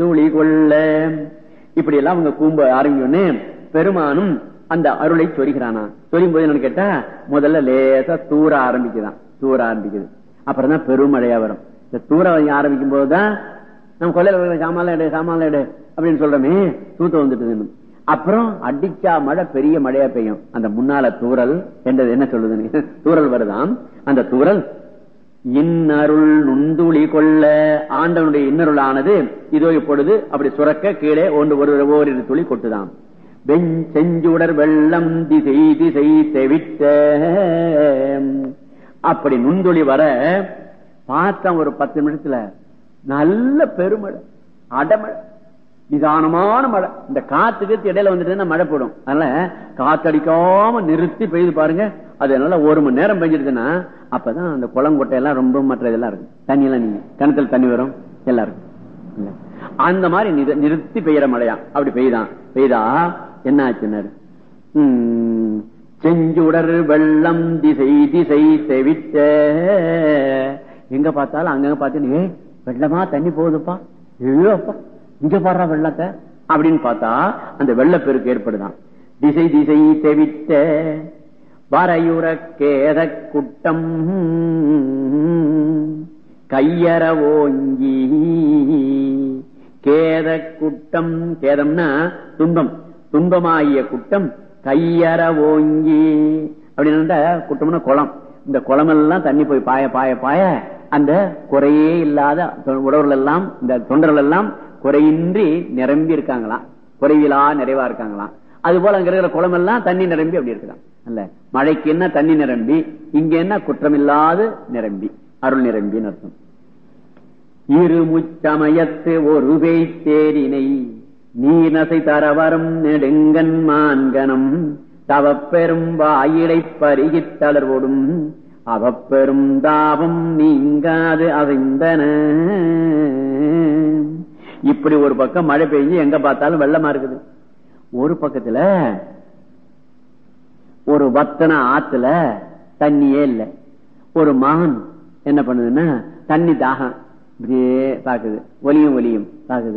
தூளி கொள்ள இப்படி எல்லாம் அவங்க கூம்ப ஆரம்பிக்கணும்னு பெருமானும் அந்த அருளை சொரிகிறானா சொரியும் போது என்னன்னு கேட்டா முதல்ல லேசா தூர ஆரம்பிக்குதான் தூர ஆரம்பிக்குது அப்புறம் தான் பெருமழையா வரும் இந்த தூர ஆரம்பிக்கும் போதுதான் நம்ம கொள்ளையில சாமான் எடு சாமான் எடு அப்படின்னு சொல்றோமே தூத்த வந்துட்டு அப்புறம் அடிச்சா மழை பெரிய மழையா பெய்யும் அந்த முன்னால தூரல் என்றது என்ன சொல்லுதுன்னு தூரல் வருதாம் அந்த தூரல் இன்னருள் நுந்துளி கொள்ள ஆண்டவனுடைய இன்னருளானது இதோ இப்பொழுது அப்படி சுரக்க கீழே ஒன்று ஒரு ஓரிரு துளி கொட்டுதாம் வெண் செஞ்சுடர் வெள்ளம் திசை திசை தெவிட்ட அப்படி நுண்துளி வர பார்த்தேன் ஒரு பத்து நிமிஷத்துல நல்ல பெருமழை அடமழை நிதானமான மழை இந்த காத்துக்கு இடையில வந்துட்டு மழை போடும் அதனால காத்தடிக்காம நிறுத்தி பெய்து பாருங்க அது நல்லா ஒரு மணி நேரம் பெஞ்சிருக்குன்னா அப்பதான் அந்த குளம் கொட்டை எல்லாம் ரொம்ப மற்ற இதெல்லாம் இருக்கும் தண்ணி எல்லாம் நீங்க கிணத்துல தண்ணி வரும் எல்லாம் இருக்கும் அந்த மாதிரி நிறுத்தி பெய்யற மழையா அப்படி பெய்தான் பெய்தா என்ன ஆச்சுன்னாரு செஞ்சுடர் வெள்ளம் திசை திசை தெவிட்ட எங்க பார்த்தாலும் அங்கங்க பார்த்தீங்கன்னா வெள்ளமா தண்ணி போகுதுப்பா ஐயோப்பா இங்க பாடுற வெள்ளத்தை அப்படின்னு பார்த்தா அந்த வெள்ளப்பெருக்கு ஏற்படுதான் திசை திசை தெவிட்ட வரையுற கேத குட்டம் கையற ஓங்கி கேத குட்டம் கேதம்னா துன்பம் துன்பமாகிய குட்டம் கையற ஓங்கி அப்படின்னு குட்டம்னா குளம் இந்த குளமெல்லாம் தண்ணி போய் பாய பாய பாய அந்த குறையே இல்லாத உடவுகள் எல்லாம் இந்த தொண்டர்கள் எல்லாம் குறையின்றி நிரம்பி இருக்காங்களாம் குறைவிலா நிறைவா இருக்காங்களாம் அது போல அங்க இருக்கிற குளம் எல்லாம் தண்ணி நிரம்பி அப்படி இருக்கலாம் அல்ல மழைக்கு என்ன தண்ணி நிரம்பி இங்க என்ன குற்றமில்லாது நிரம்பி அருள் நிரம்பின்னு அர்த்தம் இருமுச்சமயத்து ஒரு தேரினை நீனசை தரவரும் நெடுங்கன் மான்கனம் தவப்பெரும் வாயிலை பருகித் தளர்வோடும் அவப்பெரும் தாபம் நீங்காது அசைந்தன இப்படி ஒரு பக்கம் மழை பெய்ஞ்சு எங்க பார்த்தாலும் வெள்ளமா இருக்குது ஒரு பக்கத்துல ஒரு வத்தன ஆத்துல தண்ணியே இல்லை ஒரு மகன் என்ன பண்ணுதுன்னா தண்ணி தாகம் இப்படியே பாக்குது ஒலியும் ஒலியும் பாக்குது